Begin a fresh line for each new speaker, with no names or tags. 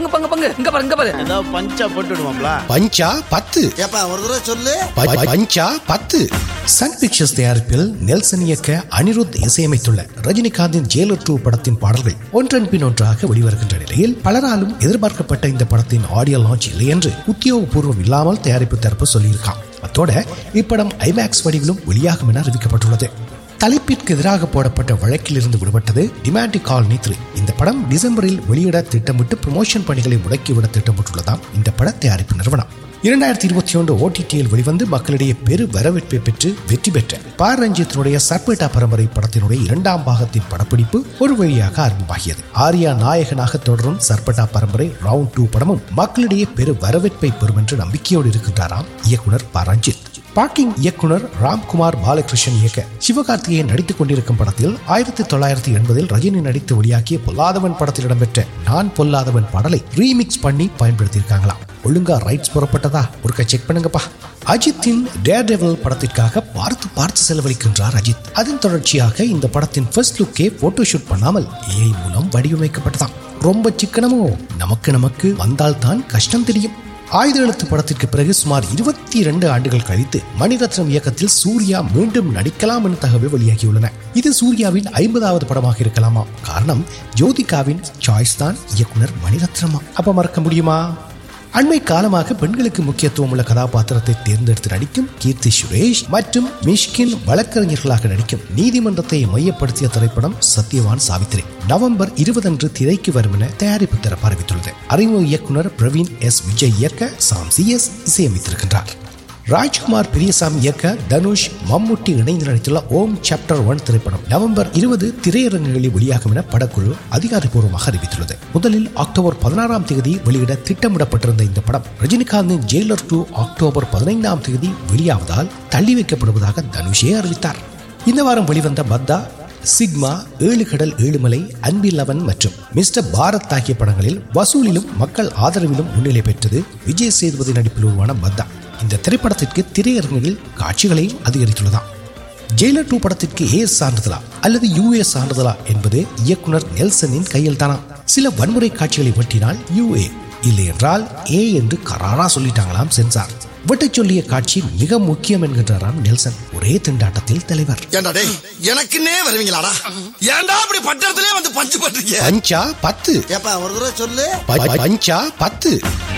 பங்கு பங்கு பங்கு இங்க பாரு இங்க பாரு
ஏதாவது பஞ்சா போட்டு விடுவாங்களா
பஞ்சா பத்து
ஏப்பா ஒரு தடவை சொல்லு
ப- ப- பஞ்சா பத்து சன் பிக்சர்ஸ் தயாரிப்பில் நெல்சன் இயக்க அனிருத் இசையமைத்துள்ள ரஜினிகாந்தின் ஜெயலர் டூ படத்தின் பாடல்கள் ஒன்றன் பின் ஒன்றாக வெளிவருகின்ற நிலையில் பலராலும் எதிர்பார்க்கப்பட்ட இந்த படத்தின் ஆடியோ லான்ச் இல்லை என்று உத்தியோகபூர்வம் இல்லாமல் தயாரிப்பு தரப்பு சொல்லியிருக்கான் அத்தோட இப்படம் ஐமேக்ஸ் வடிவிலும் வெளியாகும் என அறிவிக்கப்பட்டுள்ளது தலைப்பிற்கு எதிராக போடப்பட்ட வழக்கிலிருந்து விடுபட்டது டிமாண்டி காலனி த்ரீ இந்த படம் டிசம்பரில் வெளியிட திட்டமிட்டு ப்ரமோஷன் பணிகளை முடக்கிவிட திட்டமிட்டுள்ளதாம் இந்த பட தயாரிப்பு நிறுவனம் இரண்டாயிரத்தி இருபத்தி ஒன்று ஓடிடியில் வெளிவந்து மக்களிடையே பெரு வரவேற்பை பெற்று வெற்றி பெற்ற ப ரஞ்சித்தினுடைய சர்பேட்டா பரம்பரை படத்தினுடைய இரண்டாம் பாகத்தின் படப்பிடிப்பு ஒரு வழியாக ஆரம்பமாகியது ஆர்யா நாயகனாக தொடரும் சர்பேட்டா பரம்பரை ரவுண்ட் டூ படமும் மக்களிடையே பெரு வரவேற்பை பெறும் என்று நம்பிக்கையோடு இருக்கின்றாராம் இயக்குனர் ப ரஞ்சித் பார்க்கிங் இயக்குனர் ராம்குமார் பாலகிருஷ்ணன் இயக்க சிவகார்த்திகேயன் நடித்துக் கொண்டிருக்கும் படத்தில் ஆயிரத்தி தொள்ளாயிரத்தி எண்பதில் ரஜினி நடித்து வெளியாகிய பொல்லாதவன் படத்தில் இடம்பெற்ற நான் பொல்லாதவன் பாடலை ரீமிக்ஸ் பண்ணி பயன்படுத்தியிருக்காங்களாம் ஒழுங்கா ரைட்ஸ் புறப்பட்டதா ஒருக்கா செக் பண்ணுங்கப்பா அஜித்தின் டேர் டெவல் படத்திற்காக பார்த்து பார்த்து செலவழிக்கின்றார் அஜித் அதன் தொடர்ச்சியாக இந்த படத்தின் ஃபர்ஸ்ட் லுக்கே போட்டோ ஷூட் பண்ணாமல் ஏஐ மூலம் வடிவமைக்கப்பட்டதாம் ரொம்ப சிக்கனமோ நமக்கு நமக்கு வந்தால்தான் கஷ்டம் தெரியும் ஆயுத எழுத்து படத்திற்கு பிறகு சுமார் இருபத்தி இரண்டு ஆண்டுகள் கழித்து மணிரத்னம் இயக்கத்தில் சூர்யா மீண்டும் நடிக்கலாம் என தகவல் வெளியாகியுள்ளன இது சூர்யாவின் ஐம்பதாவது படமாக இருக்கலாமா காரணம் ஜோதிகாவின் சாய்ஸ் தான் இயக்குனர் மணிரத்னமா அப்ப மறக்க முடியுமா அண்மை காலமாக பெண்களுக்கு முக்கியத்துவம் உள்ள கதாபாத்திரத்தை தேர்ந்தெடுத்து நடிக்கும் கீர்த்தி சுரேஷ் மற்றும் மிஷ்கின் வழக்கறிஞர்களாக நடிக்கும் நீதிமன்றத்தை மையப்படுத்திய திரைப்படம் சத்யவான் சாவித்திரி நவம்பர் இருபது அன்று திரைக்கு வரும் என தயாரிப்பு தரப்பு அறிவித்துள்ளது அறிமுக இயக்குனர் பிரவீன் எஸ் விஜய் இயக்க சாம் சி எஸ் இசையமைத்திருக்கின்றார் ராஜ்குமார் பெரியசாமி இயக்க தனுஷ் மம்முட்டி இணைந்து நடித்துள்ள ஓம் சாப்டர் ஒன் திரைப்படம் நவம்பர் இருபது திரையரங்குகளில் வெளியாகும் என படக்குழு அதிகாரப்பூர்வமாக அறிவித்துள்ளது முதலில் அக்டோபர் பதினாறாம் தேதி வெளியிட திட்டமிடப்பட்டிருந்த இந்த படம் ரஜினிகாந்தின் ஜெயிலர் டூ அக்டோபர் பதினைந்தாம் தேதி வெளியாவதால் தள்ளி வைக்கப்படுவதாக தனுஷே அறிவித்தார் இந்த வாரம் வெளிவந்த பத்தா சிக்மா ஏழு கடல் ஏழுமலை அன்பில்லவன் மற்றும் மிஸ்டர் பாரத் ஆகிய படங்களில் வசூலிலும் மக்கள் ஆதரவிலும் முன்னிலை பெற்றது விஜய் சேதுபதி நடிப்பில் உருவான பத்தா இந்த திரைப்படத்திற்கு திரையரங்குகளில் காட்சிகளையும் அதிகரித்துள்ளதாம் ஜெயிலர் டூ படத்திற்கு ஏ சான்றிதழா அல்லது யூஏ சான்றிதழா என்பது இயக்குனர் நெல்சனின் கையில் தானாம் சில வன்முறை காட்சிகளை வெட்டினால் யூஏ இல்லை என்றால் ஏ என்று கராரா சொல்லிட்டாங்களாம் சென்சார் வெட்டச் சொல்லிய காட்சி மிக முக்கியம் என்கின்றாராம் நெல்சன் ஒரே திண்டாட்டத்தில் தலைவர்
ஏண்டா டேய் எனக்குன்னே வருவீங்களாடா ஏன்டா அப்படி பட்டத்திலே வந்து பஞ்சு பண்றீங்க
பஞ்சா பத்து
ஏப்பா ஒரு தடவை சொல்லு
ப- ப- பஞ்சா பத்து